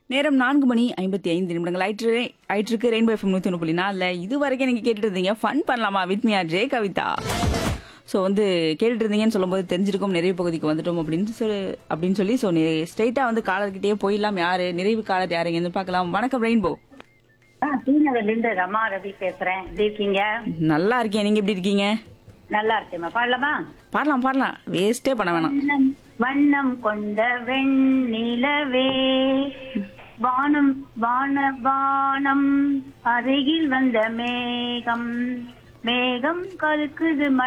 நேரம் நான்கு மணி ஐம்பத்தி ஐந்து நிமிடங்கள் ஆயிற்று ஆயிற்றுக்கு ரெயின்போ எஃப்எம் நூற்றி ஒன்று புள்ளி நாலில் இது வரைக்கும் நீங்கள் கேட்டுட்டு இருந்தீங்க ஃபன் பண்ணலாமா with Mia J Kavitha so வந்து கேட்டுட்டு இருந்தீங்கன்னு சொல்லும்போது தெரிஞ்சிருக்கும் நிறைவு பகுதிக்கு வந்துட்டோம் அப்படின்னு சொல்லி அப்படின்னு சொல்லி ஸோ ஸ்ட்ரைட்டாக வந்து காலர்கிட்டயே போயிடலாம் யாரு நிறைவு காலர் யாருங்கன்னு பார்க்கலாம் வணக்கம் ரெயின்போ ஸ்ரீநகர்ல இருந்து ரமா ரவி பேசுறேன் எப்படி இருக்கீங்க நல்லா இருக்கேன் நீங்கள் எப்படி இருக்கீங்க நல்லா இருக்கேம்மா பாடலாமா பாடலாம் பாடலாம் வேஸ்ட்டே பண்ண வேணாம் வண்ணம் வண்ணம் கொண்ட வெண்ணிலவே வானம் வான வானம் அருகில் வந்த மேகம் மேகம் கருக்குது